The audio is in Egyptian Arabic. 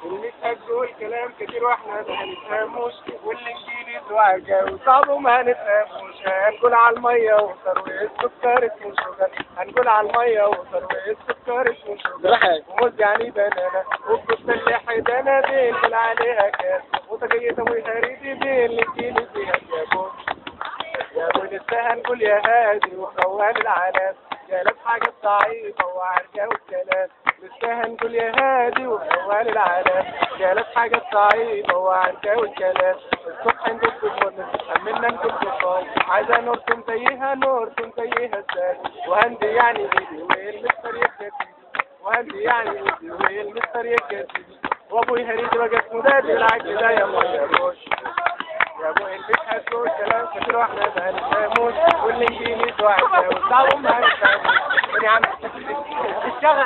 الميت هتقول كلام كتير واحنا ما هنفهموش والانجليزي وعجاوي صعب وما هنفهموش هنقول على الميه وثروه السكر اسمه شوجر هنقول على الميه وثروه السكر اسمه شوجر لحق. وموز يعني بنانا وبتسلح دانا بنقول عليها كاس وطاقية وهريدي بين الانجليزي هتجابوه يا ابو لسه هنقول يا هادي وخوان العناس جالت حاجة صعيبة وعرجة والكلام لسه هنقول يا هادي وخوان العناس جالت حاجة صعيبة وعرجة والكلام الصبح ندق المنى أمنا نقول بصاي عايزة نرسم زيها نرسم زيها ازاي وهندي يعني ايدي وين مستر يكتبي وهندي يعني ايدي وين مستر يكتبي وابوي هريدي بقى اسمه دادي العجل ده يا مية روش يا ابو البيت هتقول كلام كتير واحنا ما نفهموش والانجليزي وعجاوي صعب ما نفهموش يا عم الشغل